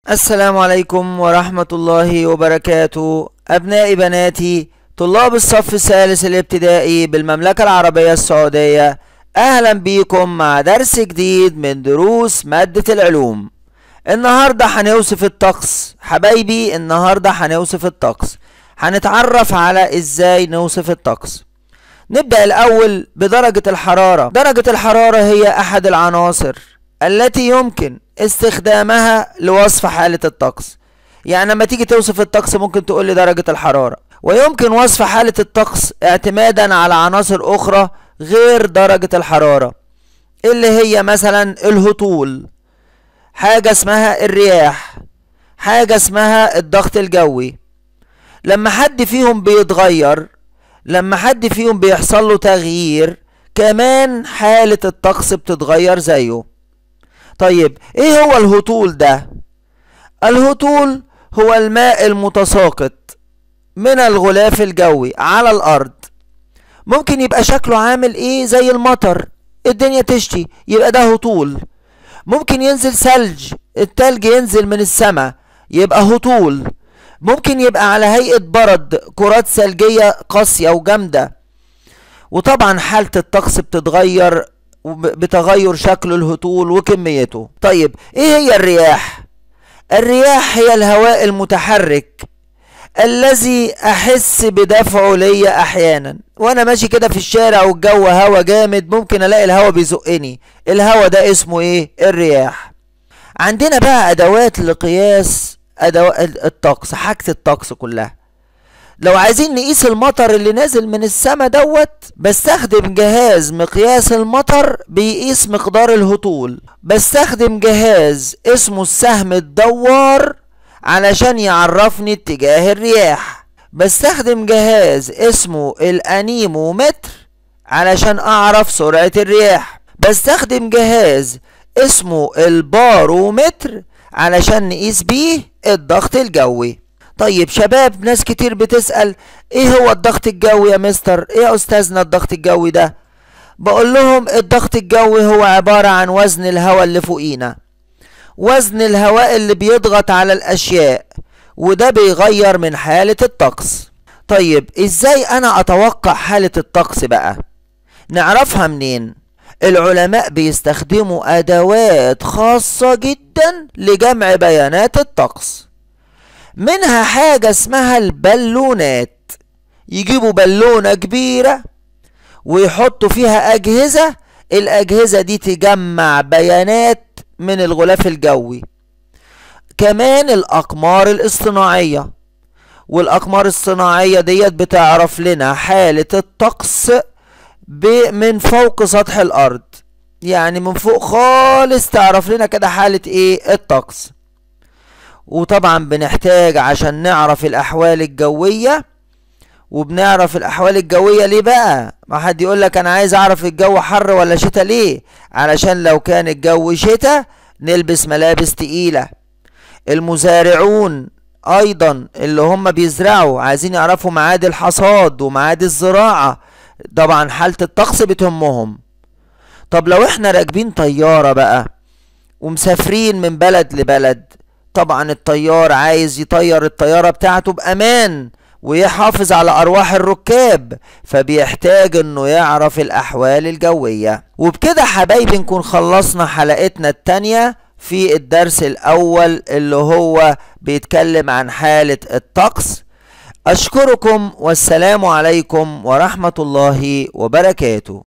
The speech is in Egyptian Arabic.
السلام عليكم ورحمة الله وبركاته أبنائي بناتي طلاب الصف الثالث الابتدائي بالمملكة العربية السعودية أهلا بيكم مع درس جديد من دروس مادة العلوم النهاردة هنوصف الطقس حبايبي النهاردة هنوصف الطقس هنتعرف على ازاي نوصف الطقس نبدأ الأول بدرجة الحرارة درجة الحرارة هي أحد العناصر التي يمكن استخدامها لوصف حالة الطقس يعني لما تيجي توصف الطقس ممكن تقول لي درجة الحرارة ويمكن وصف حالة الطقس اعتمادا على عناصر أخرى غير درجة الحرارة اللي هي مثلا الهطول حاجة اسمها الرياح حاجة اسمها الضغط الجوي لما حد فيهم بيتغير لما حد فيهم بيحصل له تغيير كمان حالة الطقس بتتغير زيه طيب ايه هو الهطول ده الهطول هو الماء المتساقط من الغلاف الجوي على الارض ممكن يبقى شكله عامل ايه زي المطر الدنيا تشتي يبقى ده هطول ممكن ينزل ثلج التلج ينزل من السماء يبقى هطول ممكن يبقى على هيئة برد كرات ثلجية قاسية وجامدة وطبعا حالة الطقس بتتغير بتغير شكل الهطول وكميته طيب ايه هي الرياح الرياح هي الهواء المتحرك الذي احس بدفعه ليا احيانا وانا ماشي كده في الشارع والجو هوا جامد ممكن الاقي الهوا بيزقني الهوا ده اسمه ايه الرياح عندنا بقى ادوات لقياس ادوات الطقس حاجة الطقس كلها لو عايزين نقيس المطر اللي نازل من السما دوت بستخدم جهاز مقياس المطر بيقيس مقدار الهطول بستخدم جهاز اسمه السهم الدوار علشان يعرفني اتجاه الرياح بستخدم جهاز اسمه الانيمومتر علشان اعرف سرعة الرياح بستخدم جهاز اسمه البارومتر علشان نقيس بيه الضغط الجوي طيب شباب ناس كتير بتسأل ايه هو الضغط الجوي يا مستر ايه يا استاذنا الضغط الجوي ده بقول لهم الضغط الجوي هو عبارة عن وزن الهواء اللي فوقينا وزن الهواء اللي بيضغط على الاشياء وده بيغير من حالة الطقس طيب ازاي انا اتوقع حالة الطقس بقى نعرفها منين العلماء بيستخدموا ادوات خاصة جدا لجمع بيانات الطقس منها حاجة اسمها البالونات يجيبوا بالونة كبيرة ويحطوا فيها أجهزة الأجهزة دي تجمع بيانات من الغلاف الجوي كمان الأقمار الاصطناعية والأقمار الصناعية ديت بتعرف لنا حالة الطقس من فوق سطح الأرض يعني من فوق خالص تعرف لنا كده حالة ايه الطقس وطبعا بنحتاج عشان نعرف الأحوال الجوية وبنعرف الأحوال الجوية ليه بقى ما حد يقول لك أنا عايز أعرف الجو حر ولا شتاء ليه علشان لو كان الجو شتاء نلبس ملابس تقيلة المزارعون أيضا اللي هم بيزرعوا عايزين يعرفوا ميعاد الحصاد وميعاد الزراعة طبعا حالة الطقس بتهمهم طب لو احنا راكبين طيارة بقى ومسافرين من بلد لبلد طبعا الطيار عايز يطير الطيارة بتاعته بأمان ويحافظ على أرواح الركاب فبيحتاج إنه يعرف الأحوال الجوية وبكده حبايبي نكون خلصنا حلقتنا التانية في الدرس الأول اللي هو بيتكلم عن حالة الطقس أشكركم والسلام عليكم ورحمة الله وبركاته